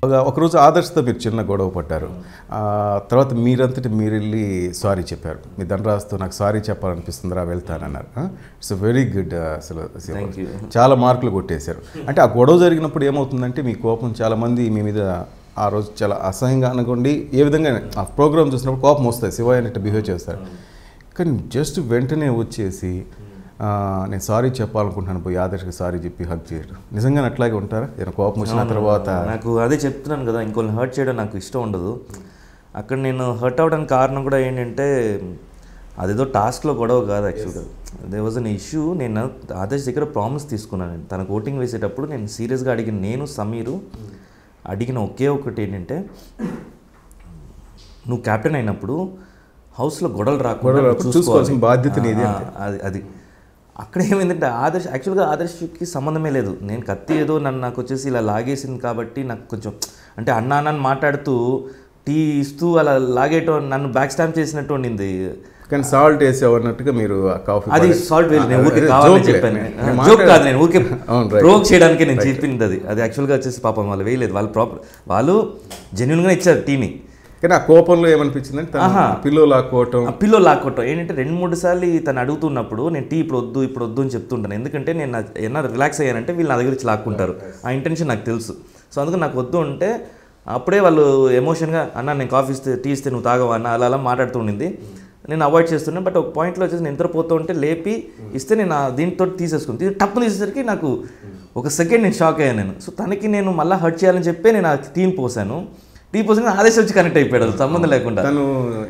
ఒక- ఒకరోజు ఆదర్శతో మీరు చిన్న గొడవ పడ్డారు ఆ, తర్వాత మీరంతటి మీరు వెళ్ళి సారీ చెప్పారు మీ ధనరాజుతో నాకు సారీ చెప్పాలనిపిస్తుందిరా వెళ్తానన్నారు ఇట్స్ వెరీ గుడ్ అసలు Thank you. చాలా మార్కులు కొట్టేశారు అంటే ఆ గొడవ జరిగినప్పుడు ఏమవుతుందంటే మీ కోపం చాలామంది మీ మీద ఆ రోజు చాలా అసహ్యంగా అనుకోండి ఏ విధంగా ఆ ప్రోగ్రామ్ చూసినప్పుడు కోపం వస్తుంది శివ అన్నట్టు బిహేవ్ చేస్తారు కానీ జస్ట్ వెంటనే వచ్చేసి ఆ, నేను సారీ చెప్పాలనుకుంటున్నాను పోయి ఆదర్శకి సారీ చెప్పి హక్ చేయడం నిజంగా అట్లాగే ఉంటారా ఏదైనా కోపం వచ్చిన తర్వాత నాకు అదే చెప్తున్నాను కదా ఇంకొన్ని హర్ట్ చేయడం నాకు ఇష్టం ఉండదు అక్కడ నేను హర్ట్ అవ్వడానికి కారణం కూడా ఏంటంటే అదేదో టాస్క్లో గొడవ కాదు యాక్చువల్గా దే వాజ్ అన్ ఇష్యూ నేను ఆదర్శ్ దగ్గర ప్రామిస్ తీసుకున్నాను నేను తనకు ఓటింగ్ వేసేటప్పుడు నేను సీరియస్గా అడిగిన నేను సమీరు అడిగిన ఒకే ఒకటి ఏంటంటే నువ్వు కెప్టెన్ అయినప్పుడు హౌస్లో గొడవలు రాకుండా గొడవలు నువ్వు రాకుండా చూసుకోవాల్సిన చూసుకోవాలి. బాధ్యత నీది ఆ, అది అది అక్కడ ఏమైందంటే ఆదర్శ్ యాక్చువల్గా ఆదర్శకి సంబంధమే లేదు నేను కత్తి ఏదో నన్ను నాకు వచ్చేసి ఇలా లాగేసింది కాబట్టి నాకు కొంచెం అంటే అన్నా అన్న అని మాట్లాడుతూ టీ ఇస్తూ అలా లాగేటో నన్ను బ్యాక్ స్టాంప్ చేసినట్టు ఉండింది కానీ సాల్ట్ వేసావు అన్నట్టుగా మీరు ఆ కాఫీ అది పడే- సాల్ట్ వేలు నేను ఊరికే అదే కావాలని joke లే. చెప్పాను నేను- నేను జోక్ మాట్లాడే- కాదు నేను ఊరికే అవును, right. ప్రోక్ చేయడానికి నేను చెప్పింది అది అది యాక్చువల్గా వచ్చేసి పాపం వాళ్ళు వేయలేదు వాళ్ళు ప్రాపర్ వాళ్ళు జెన్యున్గా ఇచ్చారు టీని కానీ ఆ కోపంలో ఏమనిపించిందంటే తను ఆహా. పిల్లో లాక్కోవటం ఆ పిల్లో లాక్కోవటం ఏంటంటే రెండు మూడు సార్లు తను అడుగుతున్నప్పుడు నేను టీ ఇప్పుడు వద్దు ఇప్పుడు వద్దు అని చెప్తుంటాను ఎందుకంటే నేను నా- ఏమన్నా రిలాక్స్ అయ్యానంటే వీళ్ళు నా దగ్గర వచ్చి లాక్కుంటారు ఆ ఇంటెన్షన్ నాకు తెలుసు సో అందుకని నాకు వద్దు అంటే అప్పుడే వాళ్ళు ఎమోషన్గా అన్న నేను కాఫీ ఇస్తే టీ ఇస్తే నువ్వు తాగవా అన్న అలా అలా మాట్లాడుతూ ఉండింది నేను అవాయిడ్ చేస్తున్నాను బట్ ఒక పాయింట్లో వచ్చేసి నేను నిద్రపోతూ ఉంటే లేపి ఇస్తే నేను ఆ దీంతో తీసేసుకుని తీ- టప్పు తీసేసరికి నాకు ఒక సెకండ్ నేను షాక్ అయ్యాను నేను సో తనకి నేను మళ్ళీ హర్ట్ చేయాలని చెప్పి నేను ఆ టీని పోసాను టీ పోసిన ఆదేశం వచ్చి కనెక్ట్ అయిపోయాడు అది సంబంధం లేకుండా తను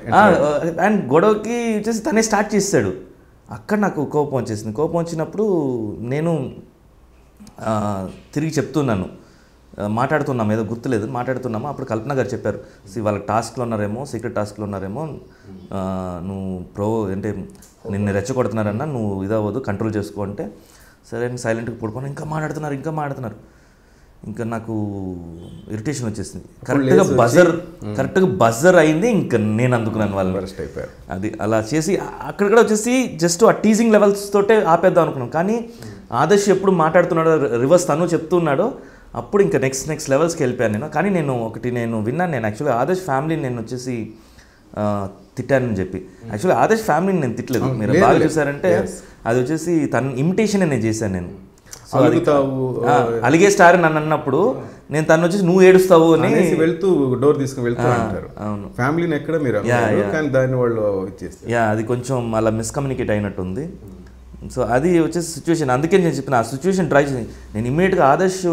అండ్ గొడవకి వచ్చేసి తనే స్టార్ట్ చేస్తాడు అక్కడ నాకు కోపం వచ్చేసింది కోపం వచ్చినప్పుడు నేను ఆ, తిరిగి చెప్తున్నాను ఆ, మాట్లాడుతున్నాం ఏదో గుర్తులేదు మాట్లాడుతున్నాము అప్పుడు కల్పన గారు చెప్పారు "See, వాళ్ళ టాస్క్లో ఉన్నారేమో సీక్రెట్ టాస్క్లో ఉన్నారేమో ఆ, నువ్వు ప్రో అంటే నిన్ను రెచ్చగొడుతున్నారన్నా నువ్వు ఇదవ్వదు కంట్రోల్ చేసుకో అంటే సరే అని సైలెంట్గా పడుకొని ఇంకా మాట్లాడుతున్నారు ఇంకా మాట్లాడుతున్నారు ఇంకా నాకు ఇరిటేషన్ వచ్చేసింది కరెక్ట్గా బజర్ కరెక్ట్గా బజర్ అయింది ఇంకా నేను అందుకున్నాను వాళ్ళని అరెస్ట్ అయిపోయారు అది అలా చేసి అక్కడ కూడా వచ్చేసి జస్ట్ ఆ టీజింగ్ లెవెల్స్ తోటే ఆపేద్దాం అనుకున్నాం కానీ ఆదర్శ్ ఎప్పుడు మాట్లాడుతున్నాడో రివర్స్ తను చెప్తున్నాడో అప్పుడు ఇంకా నెక్స్ట్ నెక్స్ట్ లెవెల్స్కి వెళ్ళిపోయాను నేను కానీ నేను ఒకటి నేను విన్నాను నేను యాక్చువల్గా ఆదర్శ్ ఫ్యామిలీ నేను వచ్చేసి ఆ, తిట్టానని చెప్పి యాక్చువల్లీ ఆదర్శ్ ఫ్యామిలీని నేను తిట్టలేదు మీరు లేదు, బాగా లేదు. చూసారంటే అది వచ్చేసి తన ఇమిటేషన్ నేను చేశాను నేను సో అది అలుగుతావు ఆ, అలిగే స్టార్ నన్ను అన్నప్పుడు నేను తను వచ్చేసి నువ్వు ఏడుస్తావు అని అనేసి వెళ్తూ డోర్ తీసుకుని వెళ్తూ అంటారు అవును ఫ్యామిలీని ఎక్కడ మీరు అనలేదు, కానీ దాన్ని వాళ్ళు ఇచ్చేస్తారు యా అది కొంచెం అలా మిస్కమ్యూనికేట్ అయినట్టుంది సో అది వచ్చేసి సిచ్యువేషన్ అందుకే నేను చెప్పిన ఆ సిచ్యువేషన్ ట్రై చేసి నేను ఇమ్మీడియట్గా ఆదర్శ్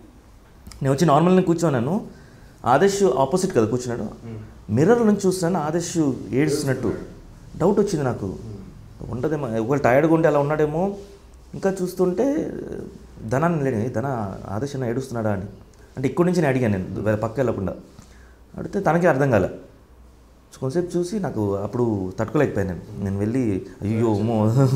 నేను వచ్చి నార్మల్గా కూర్చోన్నాను ఆదర్శ్ ఆపోజిట్ కదా కూర్చున్నాడు మిర్రర్ నుంచి చూస్తున్నాను ఆదర్శ్ ఏడుస్తున్నట్టు డౌట్ వచ్చింది నాకు ఉండదేమో ఒకవేళ టైర్డ్గా ఉంటే అలా ఉన్నాడేమో ఇంకా చూస్తుంటే ధనాన్ని లేని ధన ఆదర్శ్ అన్న ఏడుస్తున్నాడా అని అంటే ఇక్కడి నుంచి నేను అడిగాను నేను వేరే పక్క వెళ్ళకుండా అడిగితే తనకే అర్థం కాలే సో కొంతసేపు చూసి నాకు అప్పుడు తట్టుకోలేకపోయాను నేను నేను వెళ్ళి అయ్యో అమ్మో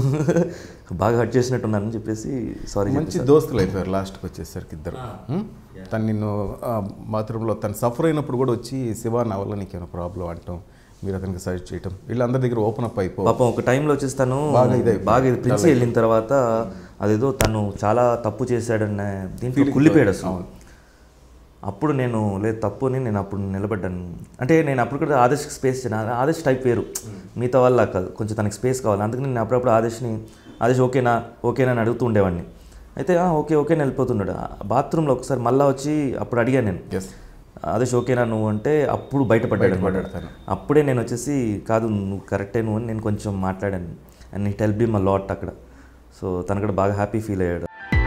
బాగా హర్ట్ చేసినట్టున్నానని చెప్పేసి సారీ మంచి దోస్తులు అయిపోయారు లాస్ట్కి వచ్చేసరికి ఇద్దరు హ్మ్? తను నిన్ను బాత్రూంలో తను సఫర్ అయినప్పుడు కూడా వచ్చి శివ నా వల్ల నీకేమైనా ప్రాబ్లం అంటాం మీరు అతనికి సజెస్ట్ చేయటం వీళ్ళందరి దగ్గర ఓపెన్ అప్ అయిపో పాపం ఒక టైంలో వచ్చేసి తను బాగా ఇదైపోయింది. బాగా ఇది ప్రిన్సి వెళ్ళిన తర్వాత అదేదో తను చాలా తప్పు చేశాడన్న దీంట్లో కుళ్ళిపోయాడు అసలు అవును. అప్పుడు నేను లేదు తప్పు అని నేను అప్పుడు నిలబడ్డాను అంటే నేను అప్పుడు కూడా ఆదర్శ్ స్పేస్ ఆదర్శ్ టైప్ వేరు మిగతా వాళ్ళ కాదు కొంచెం తనకి స్పేస్ కావాలి అందుకని నేను అప్పుడప్పుడు ఆదర్శ్ని ఆదర్శ్ ఓకేనా ఓకేనా అని అడుగుతూ ఉండేవాడిని అయితే "ఆ, ఓకే ఓకే అని వెళ్ళిపోతున్నాడు బాత్రూంలో ఒకసారి మళ్ళీ వచ్చి అప్పుడు అడిగాను నేను ఎస్ ఆదర్శ్ ఓకేనా నువ్వు అంటే అప్పుడు బయటపడ్డాడు అనమాట బయటపడ్డాడు అప్పుడే నేను వచ్చేసి కాదు నువ్వు కరెక్టే నువ్వు అని నేను కొంచెం మాట్లాడాను అండ్ నీ టెల్ బీ మా లాట్ అక్కడ సో తను కూడా బాగా హ్యాపీ ఫీల్ అయ్యాడు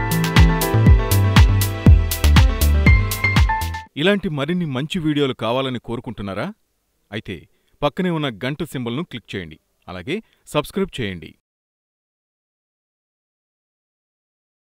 ఇలాంటి మరిన్ని మంచి వీడియోలు కావాలని కోరుకుంటున్నారా అయితే పక్కనే ఉన్న గంట సింబల్ను క్లిక్ చేయండి అలాగే సబ్స్క్రైబ్ చేయండి